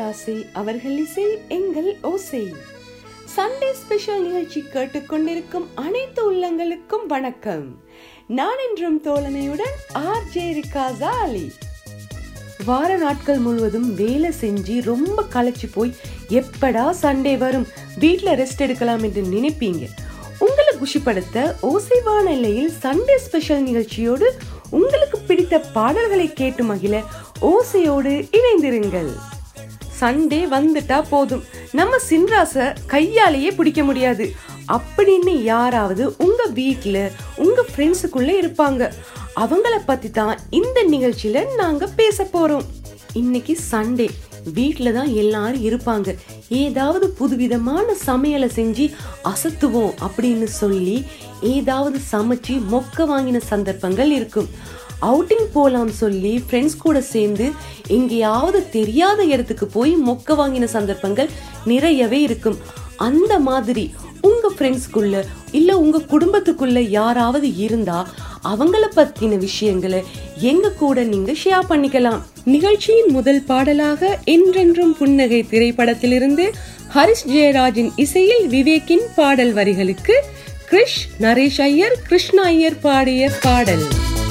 ஆசை அவர்கள் இசை எங்கள் ஓசை சண்டே ஸ்பெஷல் நிகழ்ச்சி கேட்டுக்கொண்டிருக்கும் அனைத்து உள்ளங்களுக்கும் வணக்கம் நான் என்றும் தோழமையுடன் ஆர் ஜே ரிகாசா அலி வார நாட்கள் முழுவதும் வேலை செஞ்சு ரொம்ப களைச்சு போய் எப்படா சண்டே வரும் வீட்ல ரெஸ்ட் எடுக்கலாம் என்று நினைப்பீங்க உங்களை குஷிப்படுத்த ஓசை வானிலையில் சண்டே ஸ்பெஷல் நிகழ்ச்சியோடு உங்களுக்கு பிடித்த பாடல்களை கேட்டு மகிழ ஓசையோடு இணைந்திருங்கள் சண்டே வந்துட்டா போதும் நம்ம சின்ராச கையாலேயே பிடிக்க முடியாது அப்படின்னு யாராவது உங்க வீட்ல உங்க ஃப்ரெண்ட்ஸுக்குள்ள இருப்பாங்க அவங்கள பத்தி தான் இந்த நிகழ்ச்சியில நாங்க பேச போறோம் இன்னைக்கு சண்டே வீட்ல தான் எல்லாரும் இருப்பாங்க ஏதாவது புதுவிதமான சமையலை செஞ்சு அசத்துவோம் அப்படின்னு சொல்லி ஏதாவது சமைச்சு மொக்க வாங்கின சந்தர்ப்பங்கள் இருக்கும் அவுட்டிங் போலாம் சொல்லி ஃப்ரெண்ட்ஸ் கூட சேர்ந்து எங்கேயாவது தெரியாத இடத்துக்கு போய் மொக்க வாங்கின சந்தர்ப்பங்கள் நிறையவே இருக்கும் அந்த மாதிரி உங்க ஃப்ரெண்ட்ஸ்க்குள்ள இல்ல உங்க குடும்பத்துக்குள்ள யாராவது இருந்தா அவங்கள பத்தின விஷயங்களை எங்க கூட நீங்க ஷேர் பண்ணிக்கலாம் நிகழ்ச்சியின் முதல் பாடலாக என்றென்றும் புன்னகை திரைப்படத்திலிருந்து ஹரிஷ் ஜெயராஜின் இசையில் விவேக்கின் பாடல் வரிகளுக்கு கிரிஷ் நரேஷ் ஐயர் கிருஷ்ணா ஐயர் பாடிய பாடல்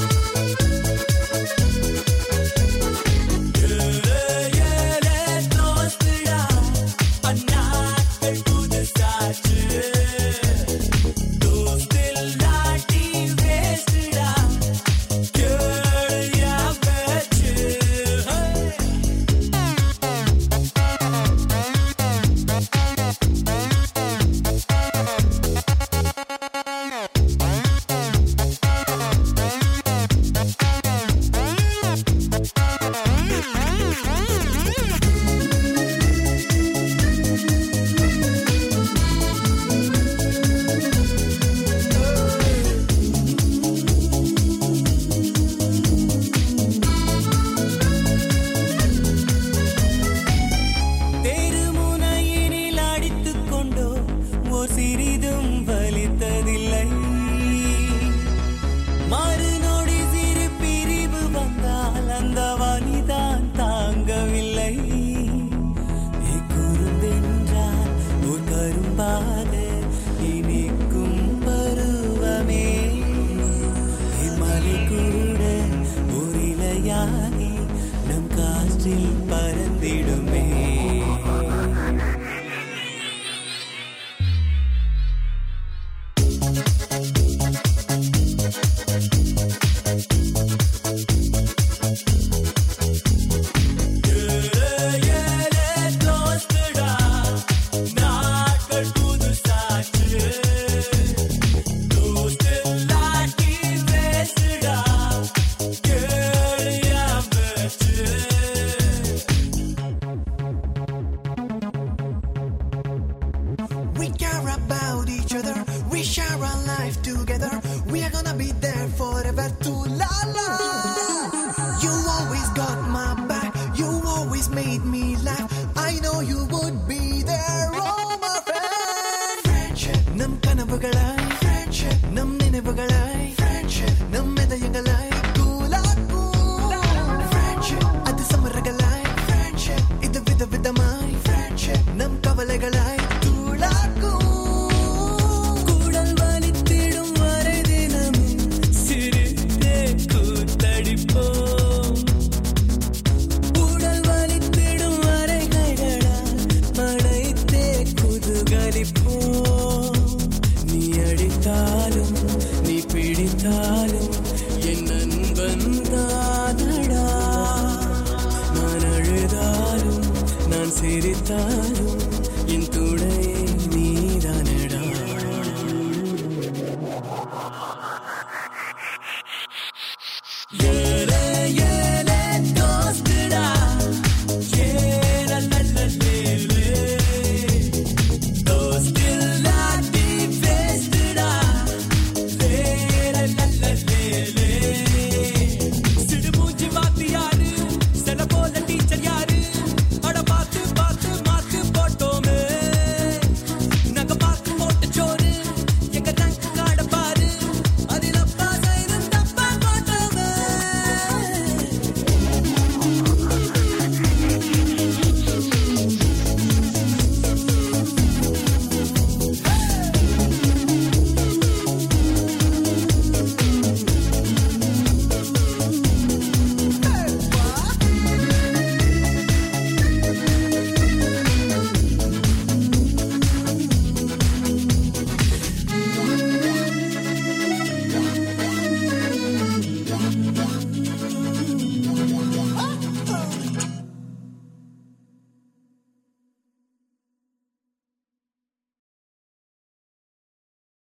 தெருமுனையினில் அடித்துக் கொண்டோ ஓர் சிறிதும் வலித்ததில்லை மறுநொடி சிறு பிரிவு வந்தால் அந்த வலிதான் தாங்கவில்லை நீ குறும்பென்றால் ஒரு கரும்பாக இனிக்கும் பருவமே இம்மலை கூட ஒரு இலையாகி நம் காற்றில் பறந்திடுமே We care about each other. We share our life together. We are gonna be there forever to la la. You always got my back. You always made me laugh. I know you would be there, oh my friend. Friendship, நம் கனவுகளாய் Friendship, நம் நினைவுகளாய் Friendship, நம் இதயங்களாய் கூலாக்கும் Friendship, அது சமரங்களாய் Friendship, இது விதவிதமாய் Friendship, நம் கவலைகளாய் தூளாக்கும் கூடல் வலித்திடும் வரை தினமும் சிரித்தே கூத்தடிப்போம் உடல் வலித்திடும் வரை கைகளால் அணைத்தே குதுகலிப்போம் நீ அடித்தாலும் நீ பிடித்தாலும் என் நண்பன் தானடா நான் அழுதாலும் நான் சிரித்தாலும்